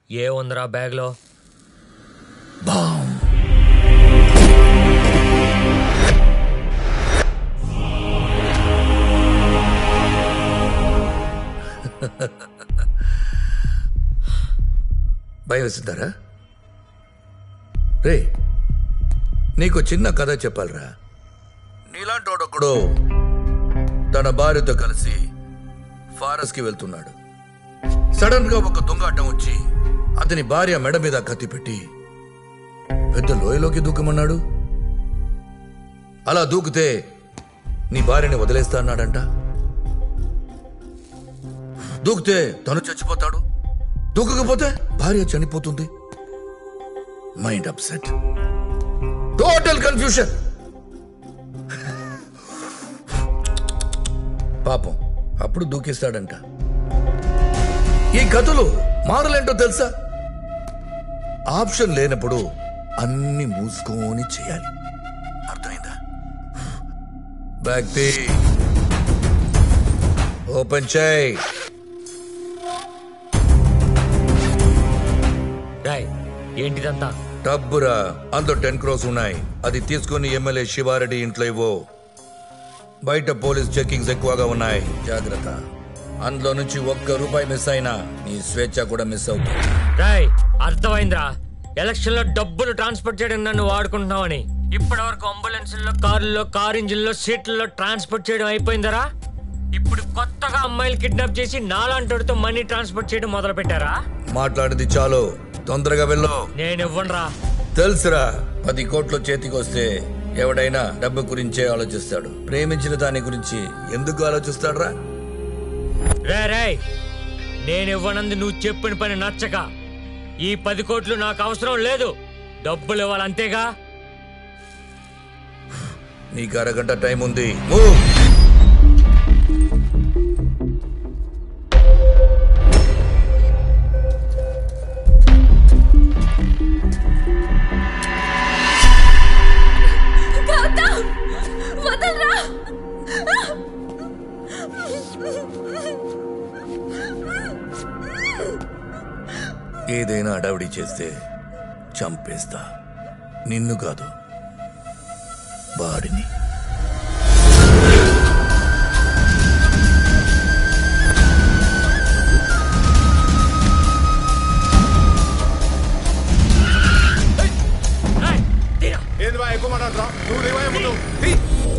ఏ ఉందిరా బ్యాగ్లో బామ్ భయం వేసిందారా రే నీకు చిన్న కథ చెప్పాలరా నీలాంటోడొక్కడు తన భార్యతో కలిసి ఫారెస్ట్కి వెళ్తున్నాడు సడన్ గా ఒక దొంగ అడ్డం వచ్చి అతని భార్య మెడ మీద కత్తి పెట్టి పెద్ద లోయలోకి దూకమన్నాడు అలా దూకితే నీ భార్యని వదిలేస్తా అన్నాడంట దూకితే తను చచ్చిపోతాడు దూకకపోతే భార్య చనిపోతుంది మైండ్ అప్సెట్ టోటల్ కన్ఫ్యూషన్ పాపం అప్పుడు దూకిస్తాడంట ఈ కథలు మారలేంటో తెలుసా ఆప్షన్ లేనప్పుడు అన్ని మూసుకొని చేయాలి అర్థమైందా వ్యక్తి ఓపెన్ చేయి రాయ్ ఏంటిదంతా డబ్బురా అందులో టెన్ క్రోస్ ఉన్నాయి అది తీసుకుని ఎమ్మెల్యే శివారెడ్డి ఇంట్లో ఇవ్వు బయట పోలీస్ చెకింగ్స్ ఎక్కువగా ఉన్నాయి జాగ్రత్త అందులో నుంచి ఒక్క రూపాయి మిస్ అయినా నీ స్వేచ్ఛ కూడా మిస్ అవుతుంది రాయ్ అర్థమైందిరా ఎలక్షన్ లో డబ్బులు ట్రాన్స్పోర్ట్ చేయడం నన్ను వాడుకుంటున్నావని ఇప్పటి వరకు అంబులెన్స్లో కార్లలో కార్ ఇంజిన్లో సీట్లలో ట్రాన్స్పోర్ట్ చేయడం అయిపోయిందరా ఇప్పుడు కొత్తగా అమ్మాయిలు కిడ్నాప్ చేసి నాలాంటితో మనీ ట్రాన్స్పోర్ట్ చేయడం మొదలు పెట్టారా మాట్లాడింది చాలు తొందరగా వెళ్ళు నేను ఇవ్వనురా తెలుసురా పది కోట్లు చేతికి వస్తే ఎవడైనా డబ్బు గురించే ఆలోచిస్తాడు ప్రేమించిన దాని గురించి ఎందుకు ఆలోచిస్తాడురా రే రే నేను ఇవ్వనంది నువ్వు చెప్పిన పని నచ్చక ఈ పది కోట్లు నాకు అవసరం లేదు డబ్బులు ఇవ్వాలంతేగా నీకు అరగంట టైం ఉంది మూవ్ గౌతమ్ వదలరా ఏదైనా అడవిడి చేస్తే చంపేస్తా నిన్ను కాదు వాడిని రేయ్, తీరా. ఏంది బా ఎక్కువ మాట్లాడుతున్నావు నువ్వు దివాయ ముందు తీ.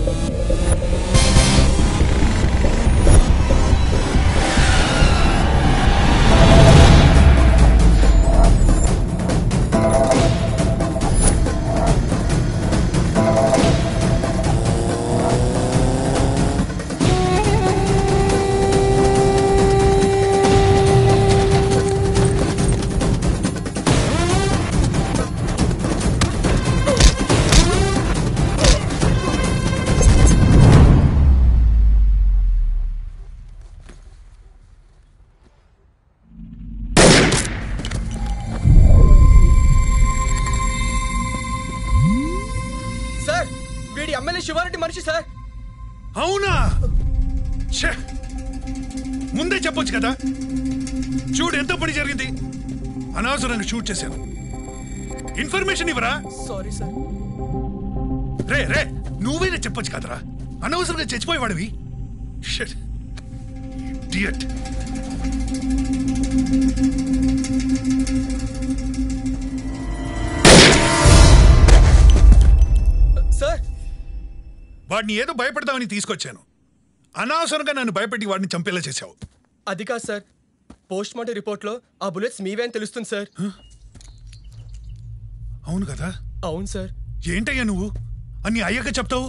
సార్ వీడి ఎమ్మెల్యే శివారెడ్డి మనిషి సార్ అవునా ఛే! ముందే చెప్పొచ్చు కదా చూడు ఎంత పని జరిగింది అనవసరంగా షూట్ చేశాను ఇన్ఫర్మేషన్ ఇవ్వరా సారీ సార్ రే రే నువ్వేనా చెప్పొచ్చు కదరా అనవసరంగా చచ్చిపోయేవాడివి Shit. Idiot. సార్ వాడిని ఏదో భయపెడతామని తీసుకొచ్చాను అనవసరంగా నన్ను భయపెట్టి వాడిని చంపేలా చేశావు అది కాదు సార్ పోస్ట్ మార్టం రిపోర్ట్లో ఆ బుల్లెట్స్ మీవే అని తెలుస్తుంది సార్ అవును కదా అవును సార్ ఏంటయ్యా నువ్వు అన్ని అయ్యాక చెప్తావు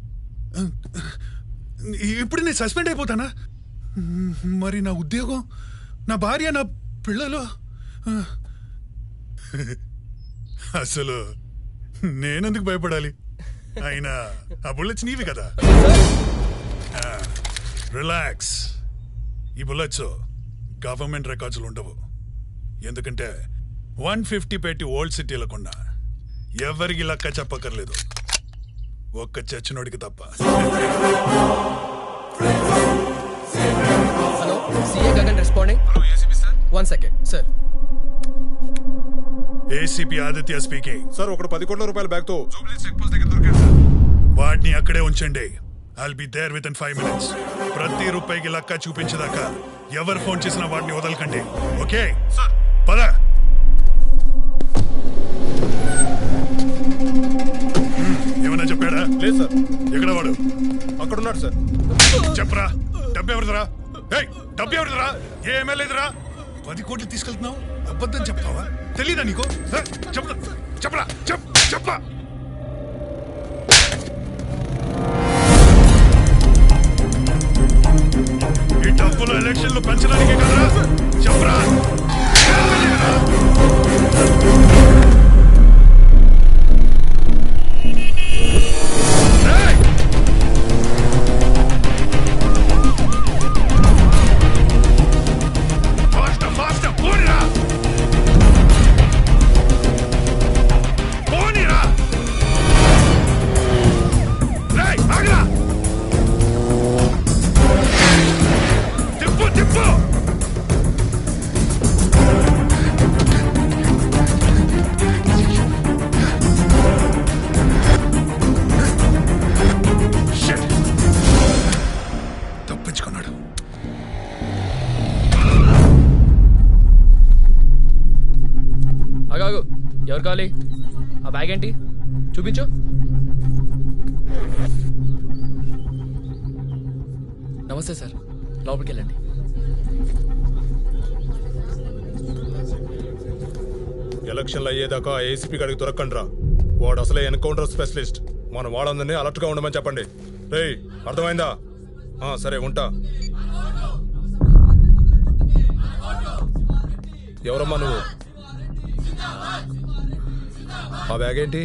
ఇప్పుడు నేను సస్పెండ్ అయిపోతానా మరి నా ఉద్యోగం నా భార్య నా పిల్లలు అసలు నేనెందుకు భయపడాలి అయినా ఆ బుల్లెట్స్ నీవి కదా రిలాక్స్ ఈ బుల్లెట్స్ గవర్నమెంట్ రికార్డ్స్లో ఉండవు ఎందుకంటే వన్ ఫిఫ్టీ పెట్టి ఓల్డ్ సిటీలకుండా ఎవరికి లెక్క చెప్పక్కర్లేదు ఒక్క చచ్చినోడికి తప్ప hello CA Gagan responding one second sir ACP Aditya speaking sir ఒకటి పది కోట్ల రూపాయల బ్యాగ్ తో వాటిని అక్కడే ఉంచండి I'll be there within five minutes ప్రతి రూపాయికి లక్క చూపించదాకా ఎవరు ఫోన్ చేసినా వాటిని వదలకండి ఓకే పద హ్మ్, ఏమన్నా చెప్పాడా లేదు సార్ ఎక్కడ వాడు అక్కడ ఉన్నాడు సార్ చెప్పరా డబ్బు ఎవరిదిరా ఏయ్ డబ్బు ఎవరిదిరా ఏ ఎమ్మెల్యేదిరా పది కోట్లు తీసుకెళ్తున్నావు అబద్ధం చెప్తావా తెలీదా నీకు ఏ, చెప్పరా చెప్పరా చెప్ చెప్పరా ఈ డబ్బులు ఎలక్షన్లు పెంచడానికి కదరా చెప్పరా ఏయ్! Faster, faster, పోనీరా పోనీరా రేయ్ ఆగరా తిప్పు తిప్పు Shit. తప్పించుకున్నాడు అగాగు ఎవరు కావాలి ఆ బ్యాగ్ ఏంటి చూపించు నమస్తే సార్ లోపలికి వెళ్ళండి ఎలక్షన్లు అయ్యేదాకా ఏసీపీ గడికి దొరకండి రా వాడు అసలే ఎన్కౌంటర్ స్పెషలిస్ట్ మన వాళ్ళందరినీ అలర్ట్ గా ఉండమని చెప్పండి రేయ్ అర్థమైందా ఆ, సరే ఉంటా ఎవరమ్మా నువ్వు ఆ బ్యాగ్ ఏంటి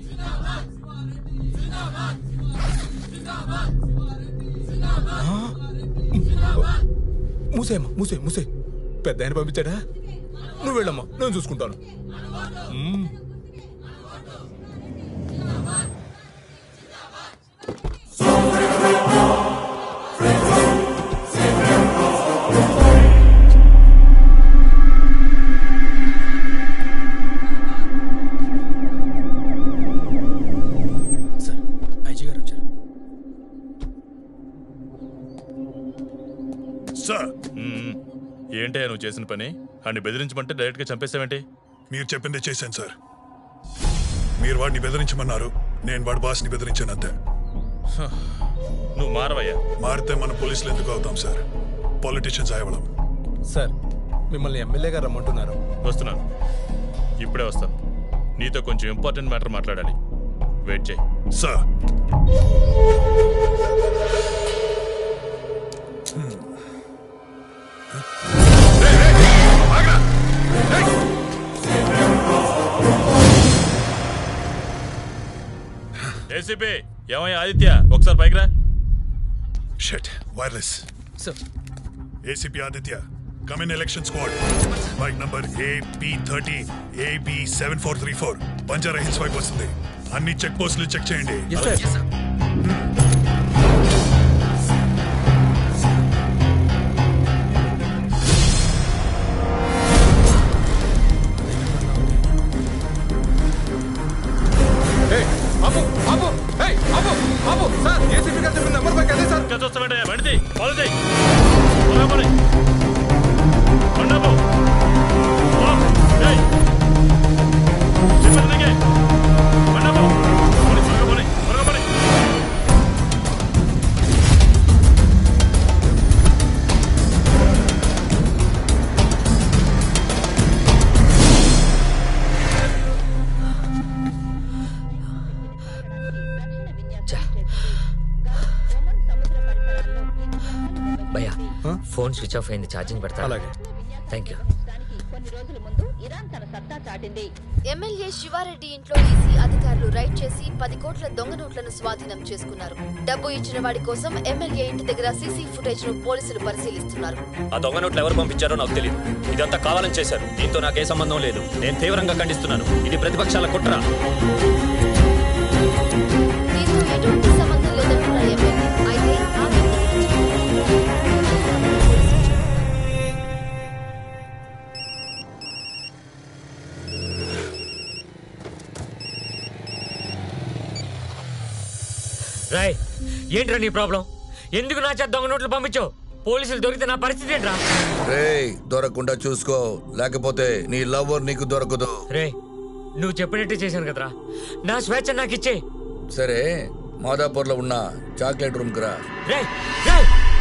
ఆ? మూసేయమ్మా మూసే మూసే పెద్ద ఆయన పంపించాడా నువ్వు వెళ్ళమ్మా నేను చూసుకుంటాను మ్మ్. సార్ ఐజీ గారు వచ్చారు సార్ ఏంటయ్యా నువ్వు చేసిన పని అన్ని బెదిరించమంటే డైరెక్ట్గా చంపేసావేంటి మీరు చెప్పిందే చేశాను సార్ మీరు వాడిని బెదిరించమన్నారు నేను వాడి బాస్ని బెదిరించాను అంతే నువ్వు మారవయ్యా మారితే మన పోలీసులు ఎందుకు అవుతాం సార్ పొలిటీషియన్స్ అయ్యవడం సార్ మిమ్మల్ని ఎమ్మెల్యే గారు రమ్మంటున్నారు వస్తున్నాను ఇప్పుడే వస్తాను నీతో కొంచెం ఇంపార్టెంట్ మ్యాటర్ మాట్లాడాలి వెయిట్ చేయి సార్ ఏసీపీ ఏమయ్యా ఆదిత్య ఒకసారి పైకి రా shut wireless sir ACP Aditya come in election squad bike number AP thirty AB seven four three four Banjara Hills వైపు వస్తుంది అన్ని చెక్ పోస్టులు చెక్ చేయండి ఎస్ సార్ ఏయ్, ఆపు, ఆపు, ఏయ్, ఆపు, ఆపు. సార్ ఏసీపీ గారు చెప్పిన నెంబర్ పైకి అదే సార్ ఇంకా చూస్తావేంటయ్యా బండి ఫాలో చేయి త్వరగా పోనీ. బండి ఆపు. పో. ఏయ్. చెప్పేది నీకే. బండి ఆపు. పోనీ, త్వరగా పోనీ, త్వరగా పోనీ. భయ్యా ఫోన్ స్విచ్ ఆఫ్ అయింది ఛార్జింగ్ పెడతా అలాగే. థ్యాంక్ యూ కొన్ని రోజుల ముందు ఇరాన్ తన సత్తా చాటింది ఎమ్మెల్యే శివారెడ్డి ఇంట్లో ఈసీ అధికారులు రైడ్ చేసి పది కోట్ల దొంగ నోట్లను స్వాధీనం చేసుకున్నారు డబ్బు ఇచ్చిన వాడి కోసం ఎమ్మెల్యే ఇంటి దగ్గర సీసీ ఫుటేజ్ ను పోలీసులు పరిశీలిస్తున్నారు ఆ దొంగ నోట్లు ఎవరు పంపించారో నాకు తెలియదు ఇదంతా కావాలని చేశారు దీంతో నాకే సంబంధం లేదు నేను తీవ్రంగా ఖండిస్తున్నాను ఇది ప్రతిపక్షాల కుట్ర దీంతో ఎటువంటి సంబంధం లేదంటున్న ఎమ్మెల్యే అయితే ఆ వ్యక్తి గురించి పోలీసులు రాయ్ ఏంట్రా నీ ప్రాబ్లం ఎందుకు నా చేత దొంగ నోట్లు పంపించావు పోలీసులు దొరికితే నా పరిస్థితి ఏంట్రా రేయ్ దొరకకుండా చూసుకో లేకపోతే నీ లవ్వర్ నీకు దొరకదు రే నువ్వు చెప్పినట్టే చేశాను కదరా నా స్వేచ్ఛ నాకు ఇచ్చే సరే మాదాపూర్లో ఉన్న చాక్లెట్ రూమ్ రా రే రే